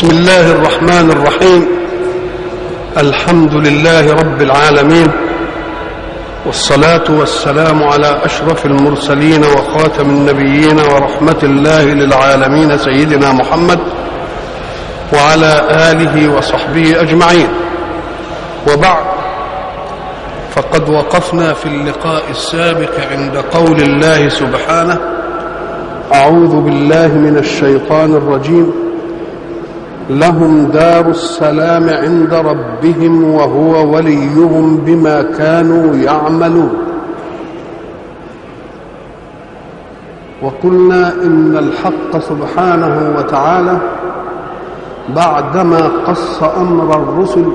بسم الله الرحمن الرحيم الحمد لله رب العالمين والصلاة والسلام على أشرف المرسلين وخاتم النبيين ورحمة الله للعالمين سيدنا محمد وعلى آله وصحبه أجمعين وبعد فقد وقفنا في اللقاء السابق عند قول الله سبحانه أعوذ بالله من الشيطان الرجيم لهم دار السلام عند ربهم وهو وليهم بما كانوا يعملون وقلنا ان الحق سبحانه وتعالى بعدما قص امر الرسل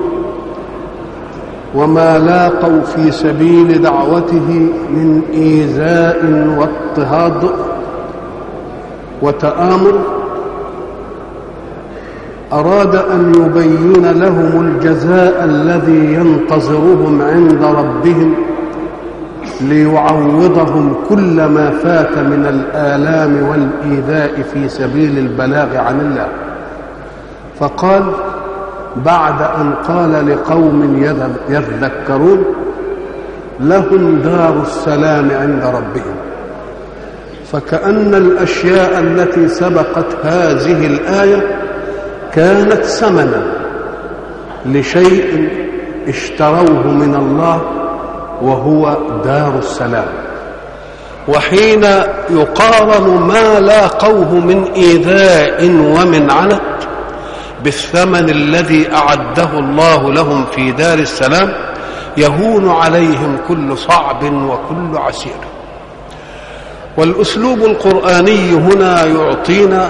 وما لاقوا في سبيل دعوته من ايذاء واضطهاد وتامر أراد أن يبين لهم الجزاء الذي ينتظرهم عند ربهم ليعوضهم كل ما فات من الآلام والإيذاء في سبيل البلاغ عن الله فقال بعد أن قال لقوم يذكرون لهم دار السلام عند ربهم فكأن الأشياء التي سبقت هذه الآية كانت ثمنا لشيء اشتروه من الله وهو دار السلام وحين يقارن ما لاقوه من ايذاء ومن عنت بالثمن الذي اعده الله لهم في دار السلام يهون عليهم كل صعب وكل عسير والاسلوب القراني هنا يعطينا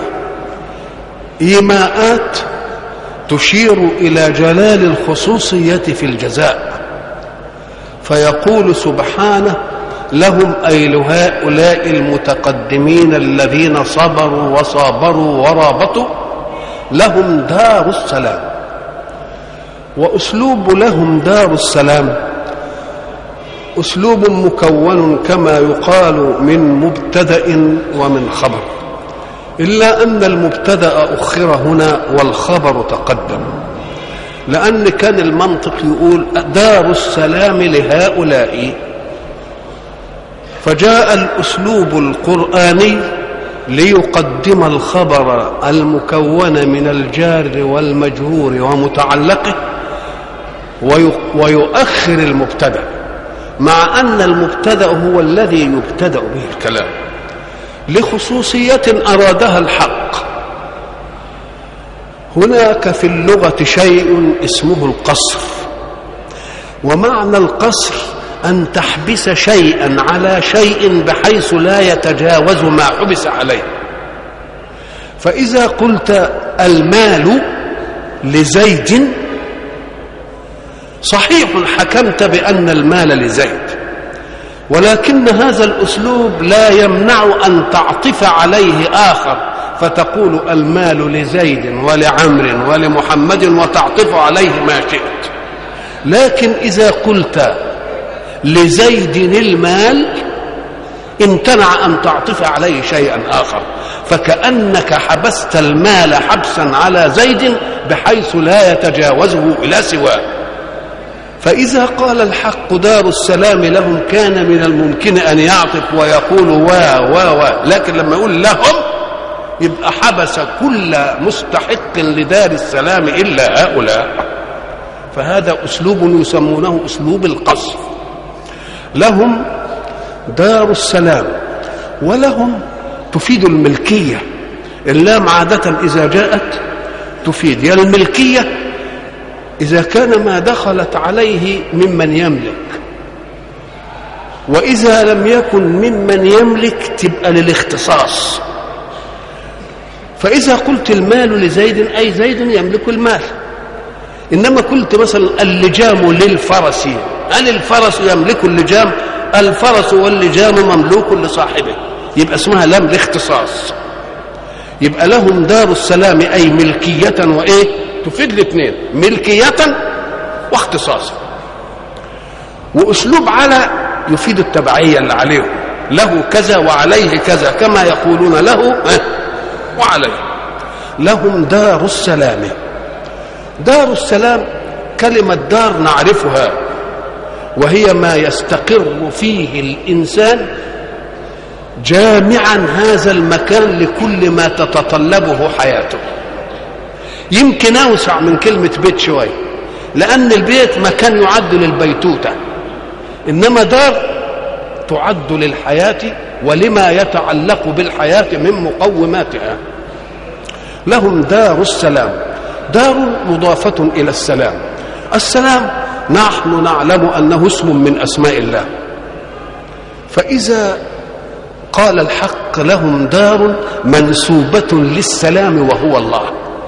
ايماءات تشير الى جلال الخصوصيه في الجزاء فيقول سبحانه لهم اي لهؤلاء المتقدمين الذين صبروا وصابروا ورابطوا لهم دار السلام واسلوب لهم دار السلام اسلوب مكون كما يقال من مبتدا ومن خبر إلا أن المبتدأ أخر هنا والخبر تقدم لأن كان المنطق يقول دار السلام لهؤلاء فجاء الأسلوب القرآني ليقدم الخبر المكون من الجار والمجرور ومتعلقه ويؤخر المبتدأ مع أن المبتدأ هو الذي يبتدأ به الكلام لخصوصية أرادها الحق هناك في اللغة شيء اسمه القصر ومعنى القصر أن تحبس شيئا على شيء بحيث لا يتجاوز ما حبس عليه فإذا قلت المال لزيد صحيح حكمت بأن المال لزيد ولكن هذا الاسلوب لا يمنع ان تعطف عليه اخر فتقول المال لزيد ولعمر ولمحمد وتعطف عليه ما شئت لكن اذا قلت لزيد المال امتنع ان تعطف عليه شيئا اخر فكانك حبست المال حبسا على زيد بحيث لا يتجاوزه الى سواه فإذا قال الحق دار السلام لهم كان من الممكن أن يعطف ويقول وا وا وا لكن لما يقول لهم يبقى حبس كل مستحق لدار السلام إلا هؤلاء فهذا أسلوب يسمونه أسلوب القصر لهم دار السلام ولهم تفيد الملكية اللام عادة إذا جاءت تفيد يا الملكية إذا كان ما دخلت عليه ممن يملك وإذا لم يكن ممن يملك تبقى للاختصاص فإذا قلت المال لزيد أي زيد يملك المال إنما قلت مثلا اللجام للفرس هل الفرس يملك اللجام الفرس واللجام مملوك لصاحبه يبقى اسمها لام الاختصاص يبقى لهم دار السلام أي ملكية وإيه تفيد الاثنين ملكية واختصاصا واسلوب على يفيد التبعيه اللي عليهم له كذا وعليه كذا كما يقولون له وعليه لهم دار السلام دار السلام كلمة دار نعرفها وهي ما يستقر فيه الإنسان جامعا هذا المكان لكل ما تتطلبه حياته يمكن أوسع من كلمة بيت شوية لأن البيت مكان يعد للبيتوتة إنما دار تعد للحياة ولما يتعلق بالحياة من مقوماتها لهم دار السلام دار مضافة إلى السلام السلام نحن نعلم أنه اسم من أسماء الله فإذا قال الحق لهم دار منسوبة للسلام وهو الله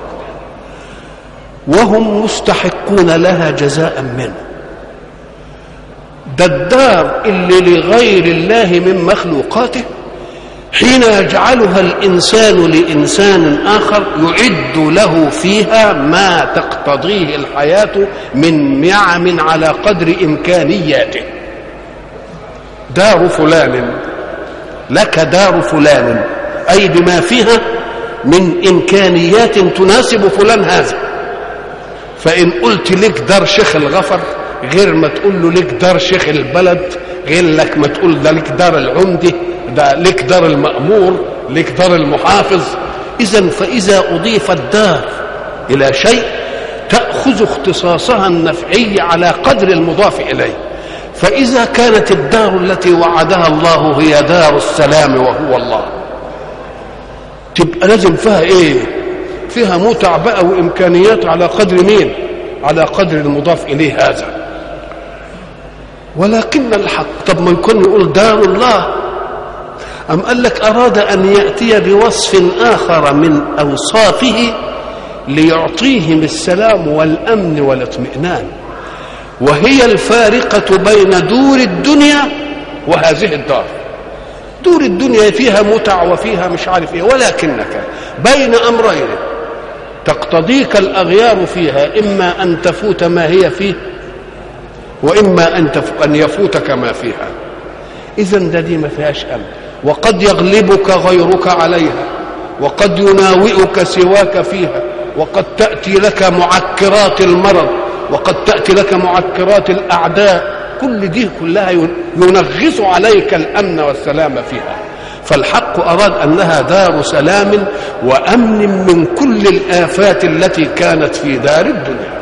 وهم مستحقون لها جزاء منه ده الدار اللي لغير الله من مخلوقاته حين يجعلها الانسان لانسان اخر يعد له فيها ما تقتضيه الحياه من نعم على قدر امكانياته دار فلان لك دار فلان اي بما فيها من امكانيات تناسب فلان هذا فان قلت لك دار شيخ الغفر غير ما تقول له لك دار شيخ البلد غير لك ما تقول ده لك دار العمده ده لك دار المأمور لك دار المحافظ إذا فإذا أضيف الدار إلى شيء تأخذ اختصاصها النفعي على قدر المضاف إليه فإذا كانت الدار التي وعدها الله هي دار السلام وهو الله تبقى لازم فيها إيه فيها متع بقى وإمكانيات على قدر مين على قدر المضاف إليه هذا ولكن الحق طب ما يكون يقول دار الله أم قال لك أراد أن يأتي بوصف آخر من أوصافه ليعطيهم السلام والأمن والاطمئنان وهي الفارقة بين دور الدنيا وهذه الدار دور الدنيا فيها متع وفيها مش عارف ايه ولكنك بين امرين تقتضيك الاغيار فيها اما ان تفوت ما هي فيه واما ان ان يفوتك ما فيها اذا ده دي ما فيهاش امن وقد يغلبك غيرك عليها وقد يناوئك سواك فيها وقد تأتي لك معكرات المرض وقد تأتي لك معكرات الأعداء كل دي كلها ينغص عليك الأمن والسلام فيها فالحق أراد أنها دار سلام وأمن من كل الآفات التي كانت في دار الدنيا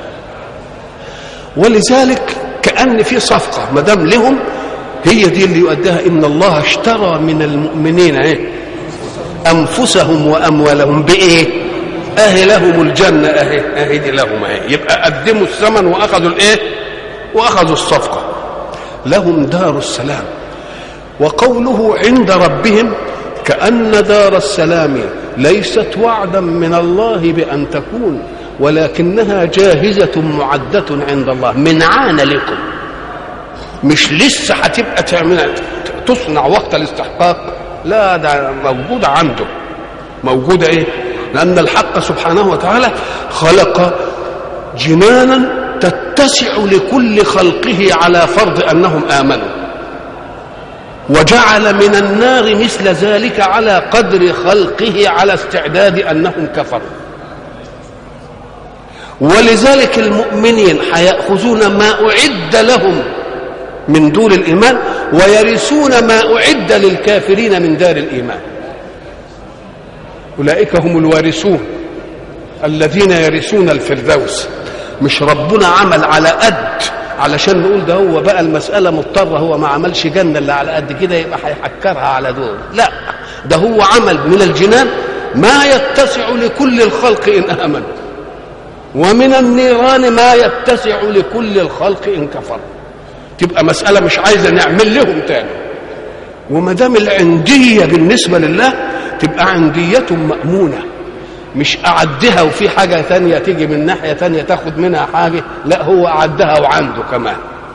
ولذلك كأن في صفقة ما دام لهم هي دي اللي يؤديها ان الله اشترى من المؤمنين ايه انفسهم واموالهم بايه اهي لهم الجنه اهي اهي دي لهم اهي يبقى قدموا الثمن واخذوا الايه واخذوا الصفقه لهم دار السلام وقوله عند ربهم كأن دار السلام ليست وعدا من الله بأن تكون ولكنها جاهزة معدة عند الله من عان لكم مش لسه هتبقى تعمل تصنع وقت الاستحقاق لا ده موجودة عنده موجودة ايه لأن الحق سبحانه وتعالى خلق جنانا تتسع لكل خلقه على فرض أنهم آمنوا وجعل من النار مثل ذلك على قدر خلقه على استعداد أنهم كفروا ولذلك المؤمنين هيأخذون ما أعد لهم من دور الإيمان ويرثون ما أعد للكافرين من دار الإيمان أولئك هم الوارثون الذين يرثون الفردوس مش ربنا عمل على قد علشان نقول ده هو بقى المسألة مضطرة هو ما عملش جنة اللي على قد كده يبقى هيحكرها على دول لا ده هو عمل من الجنان ما يتسع لكل الخلق إن آمنوا ومن النيران ما يتسع لكل الخلق إن كفروا تبقى مسألة مش عايزة نعمل لهم تاني وما دام العندية بالنسبة لله تبقى عندية مأمونة مش أعدها وفي حاجة تانية تيجي من ناحية تانية تاخد منها حاجة لا هو أعدها وعنده كمان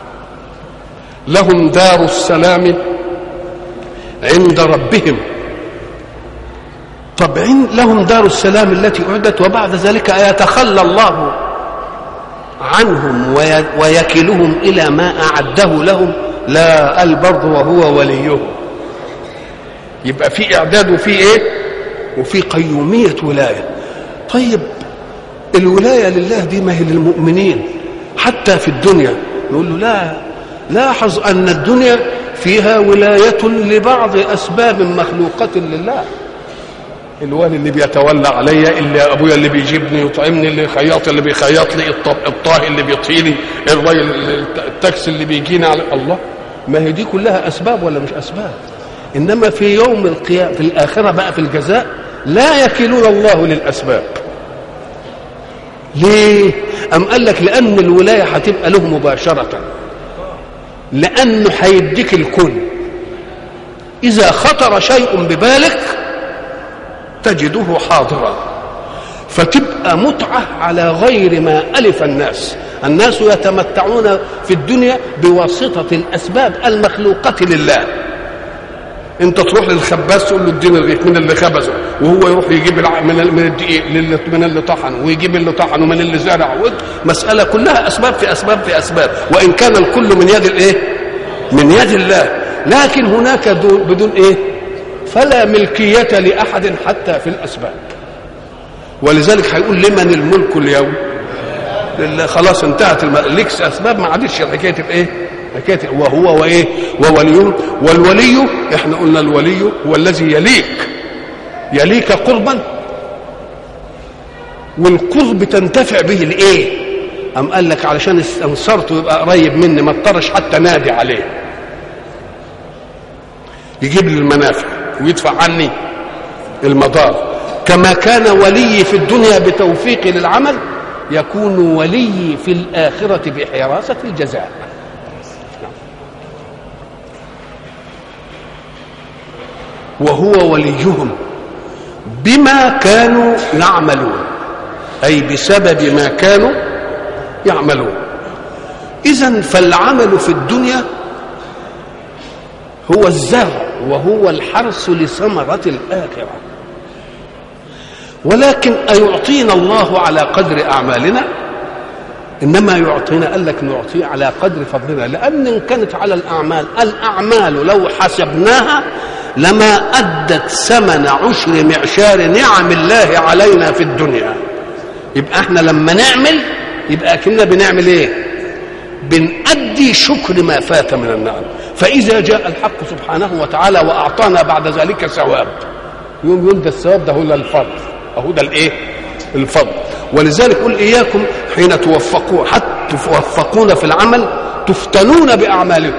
لهم دار السلام عند ربهم طب لهم دار السلام التي أعدت وبعد ذلك يتخلى الله عنهم ويكلهم إلى ما أعده لهم لا قال برضه وهو وليهم يبقى في إعداد وفي إيه وفي قيومية ولاية طيب الولايه لله دي ما هي للمؤمنين حتى في الدنيا يقول له لا لاحظ ان الدنيا فيها ولايه لبعض اسباب مخلوقه لله الوالي اللي بيتولى عليا اللي ابويا اللي بيجيبني يطعمني اللي خياط اللي بيخيط لي الط- الطاهي اللي بيطهي الراجل التاكسي اللي بيجينا على الله ما هي دي كلها اسباب ولا مش اسباب انما في يوم القيامه في الاخره بقى في الجزاء لا يكلون الله للاسباب ليه ام قال لك لان الولايه هتبقى له مباشره لانه هيديك الكل اذا خطر شيء ببالك تجده حاضرا فتبقى متعة على غير ما ألف الناس الناس يتمتعون في الدنيا بواسطة الأسباب المخلوقة لله انت تروح للخباز تقول له اديني الرغيف من اللي خبزه وهو يروح يجيب الع... من ال- من الدقيق لل- من اللي طحن ويجيب اللي طحن ومن اللي زرع مسألة كلها أسباب في أسباب في أسباب وإن كان الكل من يد الإيه؟ من يد الله لكن هناك دون بدون إيه؟ فلا ملكية لأحد حتى في الأسباب ولذلك هيقول لمن الملك اليوم لله خلاص انتهت الم... ليك اسباب ما عادش حكايه الايه حكايه وهو وايه وولي والولي احنا قلنا الولي هو الذي يليك يليك قربا والقرب تنتفع به الايه ام قال لك علشان استنصرته يبقى قريب مني ما اضطرش حتى نادي عليه يجيب لي المنافع ويدفع عني المضار كما كان ولي في الدنيا بتوفيقي للعمل يكون ولي في الآخرة بحراسة الجزاء وهو وليهم بما كانوا يعملون أي بسبب ما كانوا يعملون إذا فالعمل في الدنيا هو الزرع وهو الحرث لثمرة الآخرة ولكن أيعطينا الله على قدر أعمالنا إنما يعطينا قال لك نعطيه على قدر فضلنا لأن إن كانت على الأعمال الأعمال لو حسبناها لما أدت ثمن عشر معشار نعم الله علينا في الدنيا يبقى احنا لما نعمل يبقى كنا بنعمل ايه بنأدي شكر ما فات من النعم فإذا جاء الحق سبحانه وتعالى وأعطانا بعد ذلك ثواب يوم يقول ده الثواب ده هو الفضل أهو ده الإيه الفضل ولذلك قل إياكم حين توفقون حتى توفقون في العمل تفتنون بأعمالكم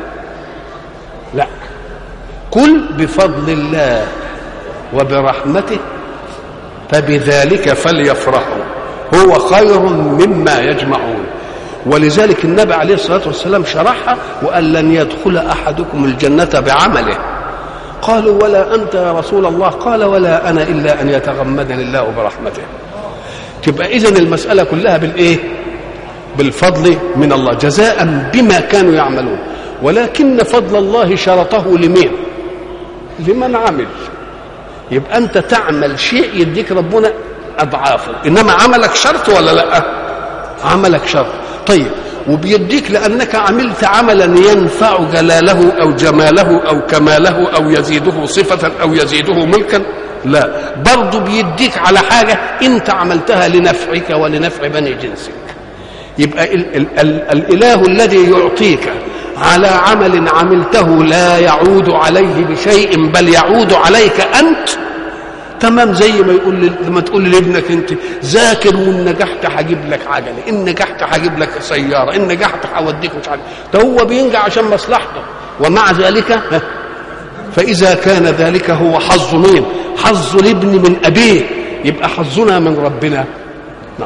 لا قل بفضل الله وبرحمته فبذلك فليفرحوا هو خير مما يجمعون ولذلك النبي عليه الصلاه والسلام شرحها وقال لن يدخل احدكم الجنه بعمله قالوا ولا انت يا رسول الله قال ولا انا الا ان يتغمدني الله برحمته تبقى اذا المساله كلها بالايه بالفضل من الله جزاء بما كانوا يعملون ولكن فضل الله شرطه لمين لمن عمل يبقى انت تعمل شيء يديك ربنا اضعافه انما عملك شرط ولا لا عملك شرط طيب وبيديك لانك عملت عملا ينفع جلاله او جماله او كماله او يزيده صفه او يزيده ملكا لا برضه بيديك على حاجه انت عملتها لنفعك ولنفع بني جنسك يبقى ال ال ال الاله الذي يعطيك على عمل عملته لا يعود عليه بشيء بل يعود عليك انت تمام زي ما يقول لي لما تقول لابنك انت ذاكر وان نجحت هجيب لك عجله ان نجحت هجيب لك سياره ان نجحت هوديك مش عارف ده هو بينجح عشان مصلحته ومع ذلك فاذا كان ذلك هو حظ مين حظ الابن من ابيه يبقى حظنا من ربنا نعم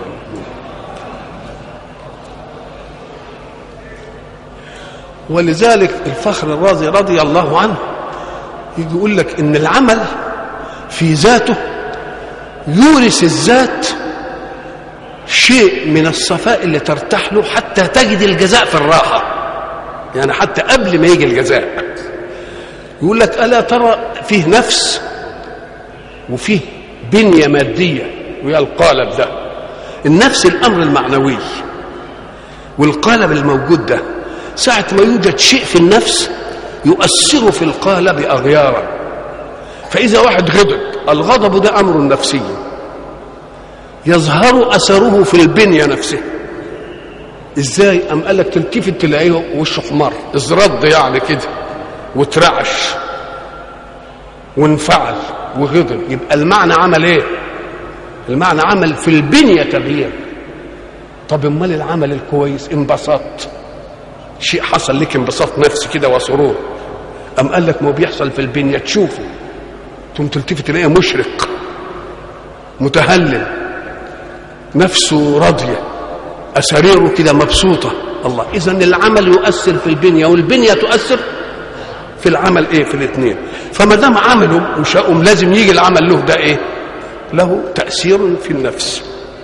ولذلك الفخر الرازي رضي الله عنه يجي يقول لك ان العمل في ذاته يورث الذات شيء من الصفاء اللي ترتاح له حتى تجد الجزاء في الراحة يعني حتى قبل ما يجي الجزاء يقول لك ألا ترى فيه نفس وفيه بنية مادية وهي القالب ده النفس الأمر المعنوي والقالب الموجود ده ساعة ما يوجد شيء في النفس يؤثر في القالب أغيارا فإذا واحد غضب الغضب ده أمر نفسي يظهر اثره في البنيه نفسها ازاي ام قال لك تلتفت تلاقيه وشه احمر ازرد يعني كده وترعش وانفعل وغضب يبقى المعنى عمل ايه المعنى عمل في البنيه تغيير طب امال العمل الكويس انبسطت شيء حصل لك انبساط نفسي كده وسرور ام قال لك ما بيحصل في البنيه تشوفه ثم تلتفت تلاقيه مشرق متهلل نفسه راضيه اساريره كده مبسوطه الله اذا العمل يؤثر في البنيه والبنيه تؤثر في العمل ايه في الاثنين فما دام عمله وشاءهم لازم يجي العمل له ده ايه له تاثير في النفس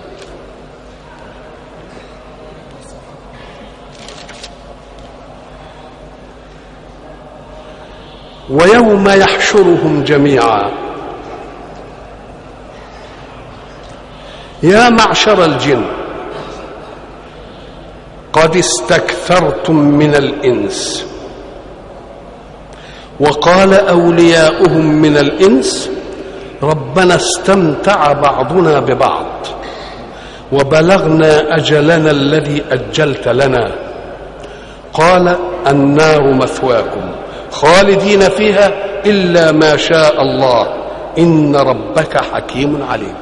ويوم يحشرهم جميعا يا معشر الجن قد استكثرتم من الانس وقال اولياؤهم من الانس ربنا استمتع بعضنا ببعض وبلغنا اجلنا الذي اجلت لنا قال النار مثواكم خالدين فيها الا ما شاء الله ان ربك حكيم عليم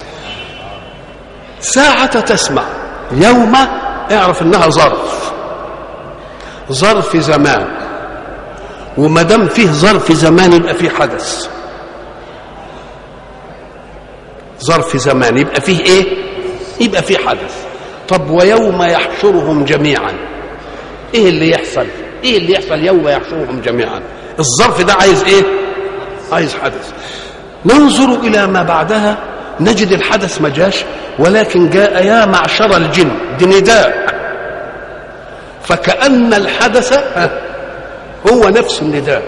ساعه تسمع يوم اعرف انها ظرف ظرف زمان وما دام فيه ظرف زمان يبقى فيه حدث ظرف زمان يبقى فيه ايه يبقى فيه حدث طب ويوم يحشرهم جميعا ايه اللي يحصل ايه اللي يحصل يوم يحشرهم جميعا الظرف ده عايز ايه عايز حدث ننظر الى ما بعدها نجد الحدث ما جاش ولكن جاء يا معشر الجن دي نداء فكأن الحدث هو نفس النداء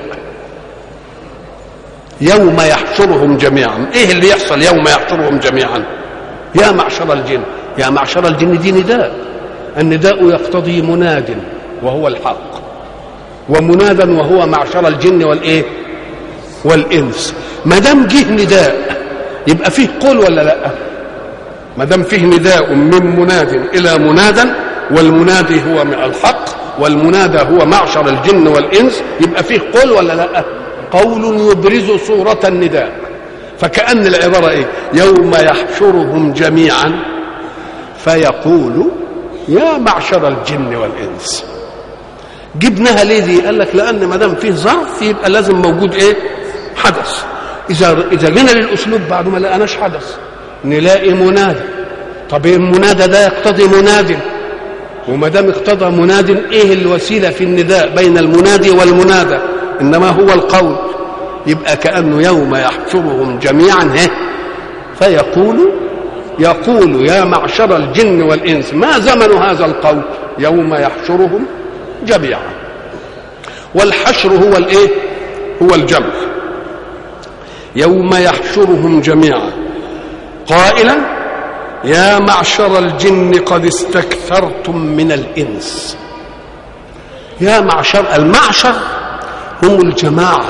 يوم يحشرهم جميعا ايه اللي يحصل يوم يحشرهم جميعا يا معشر الجن يا معشر الجن دي نداء النداء يقتضي مناد وهو الحق ومنادا وهو معشر الجن والايه والانس ما دام جه نداء يبقى فيه قول ولا لا ما دام فيه نداء من مناد الى منادى والمنادي هو الحق والمنادى هو معشر الجن والانس يبقى فيه قول ولا لا قول يبرز صوره النداء فكأن العبارة إيه يوم يحشرهم جميعا فيقول يا معشر الجن والإنس جبناها ليه دي قال لك لأن ما دام فيه ظرف يبقى لازم موجود إيه حدث إذا إذا جينا للأسلوب بعد ما لقناش حدث نلاقي منادى طب المنادى ده يقتضي مناد وما دام اقتضى مناد ايه الوسيله في النداء بين المنادي والمنادى انما هو القول يبقى كانه يوم يحشرهم جميعا هه فيقول يقول يا معشر الجن والانس ما زمن هذا القول يوم يحشرهم جميعا والحشر هو الايه هو الجمع يوم يحشرهم جميعا قائلا يا معشر الجن قد استكثرتم من الانس يا معشر المعشر هم الجماعه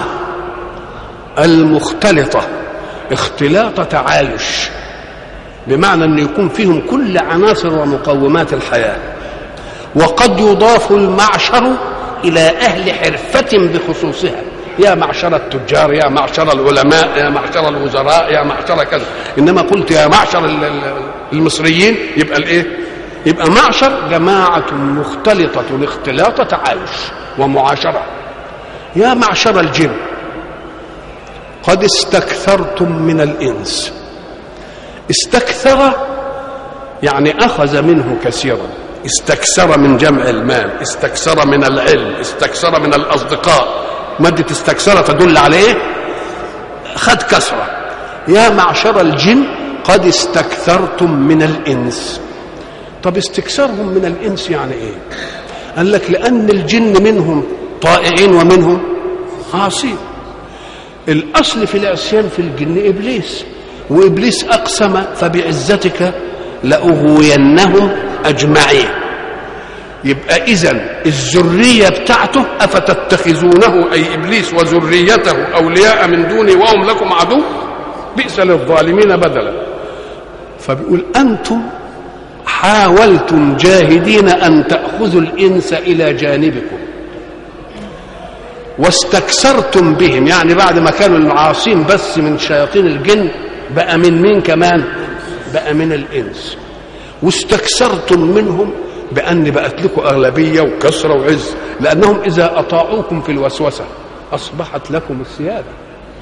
المختلطه اختلاط تعايش بمعنى ان يكون فيهم كل عناصر ومقومات الحياه وقد يضاف المعشر الى اهل حرفه بخصوصها يا معشر التجار يا معشر العلماء يا معشر الوزراء يا معشر كذا انما قلت يا معشر المصريين يبقى الايه يبقى معشر جماعة مختلطة اختلاط تعايش ومعاشرة يا معشر الجن قد استكثرتم من الإنس استكثر يعني أخذ منه كثيرا استكثر من جمع المال استكثر من العلم استكثر من الأصدقاء مادة استكثر تدل على ايه خد كثرة يا معشر الجن قد استكثرتم من الإنس طب استكثارهم من الإنس يعني ايه قال لك لأن الجن منهم طائعين ومنهم عاصين الأصل في العصيان في الجن إبليس وإبليس أقسم فبعزتك لأغوينهم أجمعين يبقى اذا الذريه بتاعته افتتخذونه اي ابليس وذريته اولياء من دوني وهم لكم عدو بئس للظالمين بدلا فبيقول أنتم حاولتم جاهدين أن تأخذوا الإنس إلى جانبكم واستكثرتم بهم يعني بعد ما كانوا العاصين بس من شياطين الجن بقى من مين كمان بقى من الإنس واستكثرتم منهم بأن بقت لكم أغلبية وكسرة وعز لأنهم إذا أطاعوكم في الوسوسة أصبحت لكم السيادة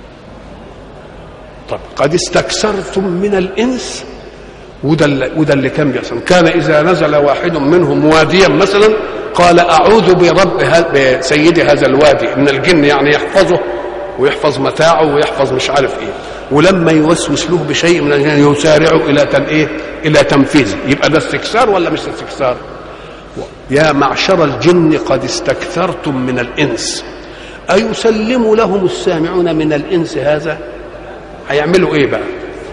طب قد استكثرتم من الإنس وده اللي, وده اللي كان بيحصل كان إذا نزل واحد منهم واديا مثلا قال أعوذ برب بسيد هذا الوادي من الجن يعني يحفظه ويحفظ متاعه ويحفظ مش عارف ايه ولما يوسوس له بشيء من الجن يسارع الى تن ايه الى تنفيذه يبقى ده استكثار ولا مش استكثار يا معشر الجن قد استكثرتم من الانس ايسلم لهم السامعون من الانس هذا هيعملوا ايه بقى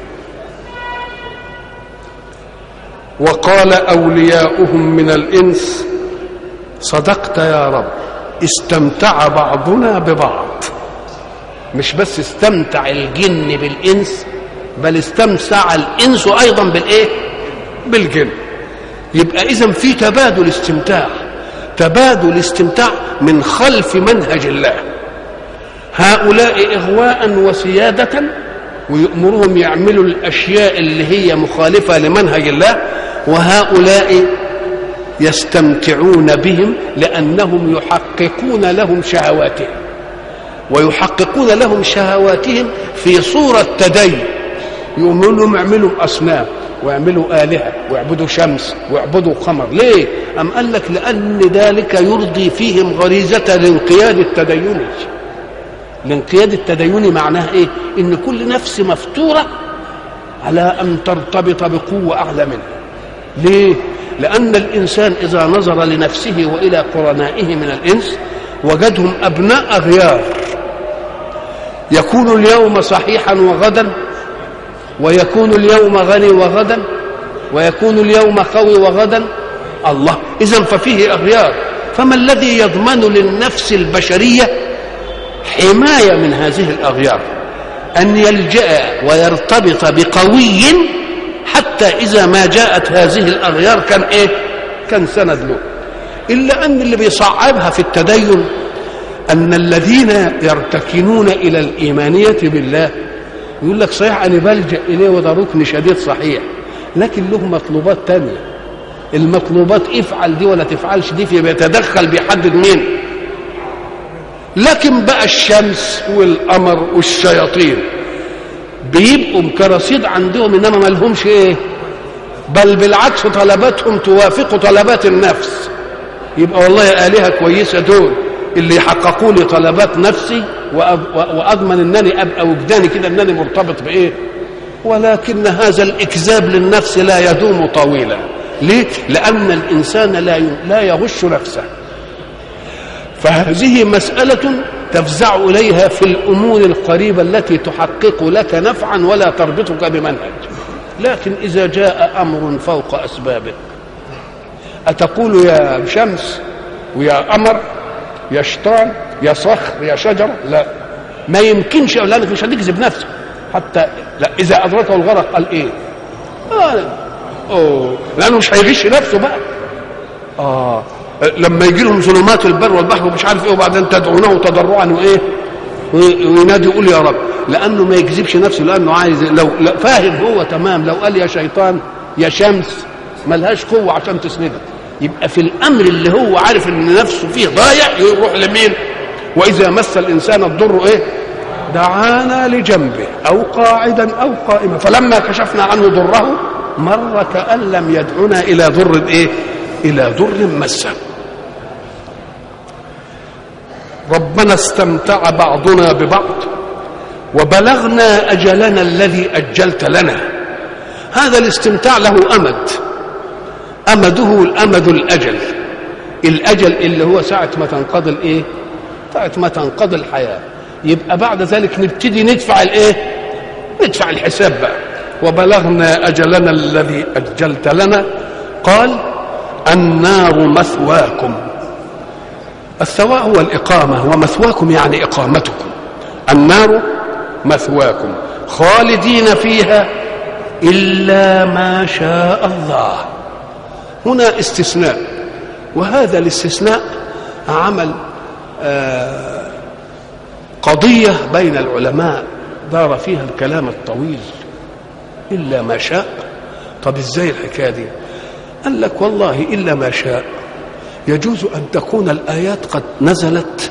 وقال اولياؤهم من الانس صدقت يا رب استمتع بعضنا ببعض مش بس استمتع الجن بالانس بل استمتع الانس ايضا بالايه بالجن يبقى اذا في تبادل استمتاع تبادل استمتاع من خلف منهج الله هؤلاء اغواء وسياده ويأمرهم يعملوا الاشياء اللي هي مخالفه لمنهج الله وهؤلاء يستمتعون بهم لانهم يحققون لهم شهواتهم ويحققون لهم شهواتهم في صورة تدين يقولوا لهم اعملوا أصنام واعملوا آلهة واعبدوا شمس واعبدوا قمر ليه؟ أم قال لك لأن ذلك يرضي فيهم غريزة الانقياد التديني الانقياد التديني معناه ايه؟ ان كل نفس مفتورة على ان ترتبط بقوة اعلى منها ليه؟ لأن الإنسان إذا نظر لنفسه وإلى قرنائه من الإنس وجدهم أبناء أغيار يكون اليوم صحيحا وغدا ويكون اليوم غني وغدا ويكون اليوم قوي وغدا الله إذا ففيه أغيار فما الذي يضمن للنفس البشرية حماية من هذه الأغيار أن يلجأ ويرتبط بقوي حتى إذا ما جاءت هذه الأغيار كان إيه كان سند له إلا أن اللي بيصعبها في التدين أن الذين يرتكنون إلى الإيمانية بالله يقول لك صحيح أنا بلجأ إليه وده ركن شديد صحيح لكن له مطلوبات تانية المطلوبات افعل دي ولا تفعلش دي في بيتدخل بيحدد مين لكن بقى الشمس والقمر والشياطين بيبقوا كرصيد عندهم انما ما لهمش ايه بل بالعكس طلباتهم توافق طلبات النفس يبقى والله آلهة كويسة دول اللي يحققوا لي طلبات نفسي واضمن انني ابقى وجداني كده انني مرتبط بايه ولكن هذا الاكذاب للنفس لا يدوم طويلا ليه لان الانسان لا لا يغش نفسه فهذه مساله تفزع اليها في الامور القريبه التي تحقق لك نفعا ولا تربطك بمنهج لكن اذا جاء امر فوق اسبابه اتقول يا شمس ويا قمر يا شيطان يا صخر يا شجرة لا ما يمكنش لأنك مش هتكذب نفسك حتى لا إذا أدركه الغرق قال إيه؟ آه أوه لأنه مش هيغش نفسه بقى آه لما يجي لهم ظلمات البر والبحر ومش عارف ايه وبعدين تدعونه تضرعا وايه وينادي يقول يا رب لانه ما يكذبش نفسه لانه عايز لو فاهم هو تمام لو قال يا شيطان يا شمس ملهاش قوه عشان تسنده يبقى في الامر اللي هو عارف ان نفسه فيه ضايع يروح لمين واذا مس الانسان الضر ايه دعانا لجنبه او قاعدا او قائما فلما كشفنا عنه ضره مر كان لم يدعنا الى ضر ايه الى ضر مسه ربنا استمتع بعضنا ببعض وبلغنا اجلنا الذي اجلت لنا هذا الاستمتاع له امد امده الامد الاجل الاجل اللي هو ساعه ما تنقضي الايه ساعه ما تنقضي الحياه يبقى بعد ذلك نبتدي ندفع الايه ندفع الحساب بقى وبلغنا اجلنا الذي اجلت لنا قال النار مثواكم الثواء هو الاقامه ومثواكم يعني اقامتكم النار مثواكم خالدين فيها إلا ما شاء الله هنا استثناء وهذا الاستثناء عمل آه قضية بين العلماء دار فيها الكلام الطويل إلا ما شاء طب إزاي الحكاية دي قال لك والله إلا ما شاء يجوز أن تكون الآيات قد نزلت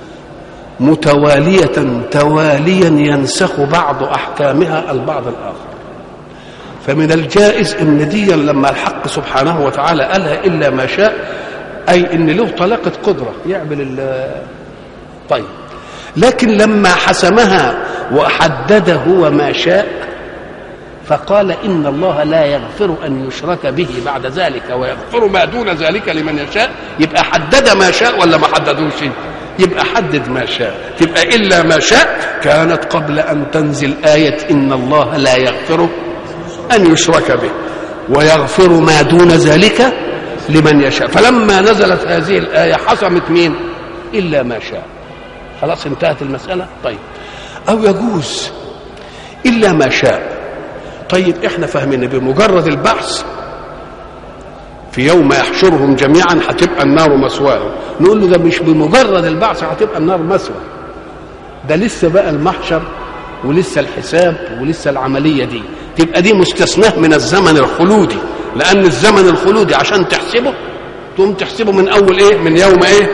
متوالية تواليا ينسخ بعض أحكامها البعض الآخر فمن الجائز ان دي لما الحق سبحانه وتعالى قالها الا ما شاء اي ان له طلاقه قدره يعمل طيب لكن لما حسمها وحدد هو ما شاء فقال ان الله لا يغفر ان يشرك به بعد ذلك ويغفر ما دون ذلك لمن يشاء يبقى حدد ما شاء ولا ما حددوش يبقى حدد ما شاء تبقى الا ما شاء كانت قبل ان تنزل ايه ان الله لا يغفر أن يشرك به ويغفر ما دون ذلك لمن يشاء فلما نزلت هذه الآية حصمت مين إلا ما شاء خلاص انتهت المسألة طيب أو يجوز إلا ما شاء طيب احنا فاهمين بمجرد البحث في يوم يحشرهم جميعا هتبقى النار مسواهم نقول له ده مش بمجرد البعث هتبقى النار مسوى ده لسه بقى المحشر ولسه الحساب ولسه العملية دي تبقى دي مستثناه من الزمن الخلودي لأن الزمن الخلودي عشان تحسبه تقوم تحسبه من أول إيه من يوم إيه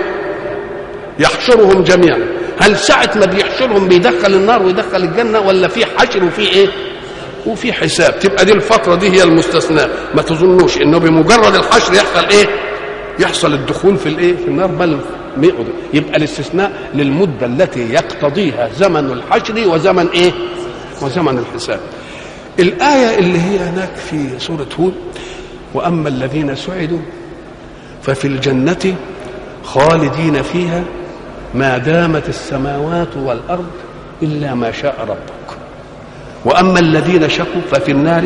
يحشرهم جميعا هل ساعة ما بيحشرهم بيدخل النار ويدخل الجنة ولا في حشر وفي إيه وفي حساب تبقى دي الفترة دي هي المستثناة ما تظنوش إنه بمجرد الحشر يحصل إيه يحصل الدخول في الإيه في النار بل يبقى الاستثناء للمدة التي يقتضيها زمن الحشر وزمن ايه وزمن الحساب الآية اللي هي هناك في سورة هود وأما الذين سعدوا ففي الجنة خالدين فيها ما دامت السماوات والأرض إلا ما شاء ربك وأما الذين شقوا ففي النار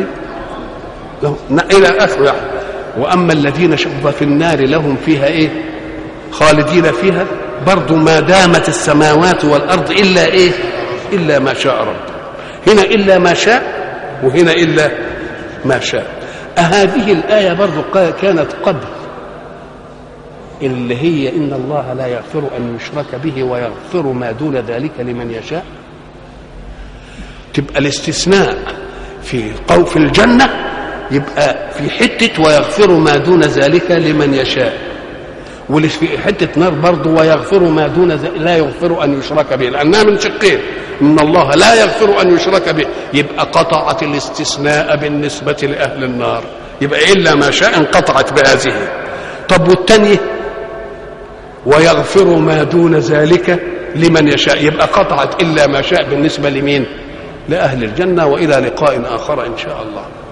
إلى آخر يعني وأما الذين شقوا ففي النار لهم فيها إيه خالدين فيها برضو ما دامت السماوات والأرض إلا إيه إلا ما شاء رب هنا إلا ما شاء وهنا إلا ما شاء أهذه الآية برضو كانت قبل اللي هي إن الله لا يغفر أن يشرك به ويغفر ما دون ذلك لمن يشاء تبقى الاستثناء في قو في الجنة يبقى في حتة ويغفر ما دون ذلك لمن يشاء واللي في حته نار برضه ويغفر ما دون ذلك لا يغفر ان يشرك به لانها من شقين ان الله لا يغفر ان يشرك به يبقى قطعت الاستثناء بالنسبه لاهل النار يبقى الا ما شاء انقطعت بهذه طب والثانيه ويغفر ما دون ذلك لمن يشاء يبقى قطعت الا ما شاء بالنسبه لمين لاهل الجنه والى لقاء اخر ان شاء الله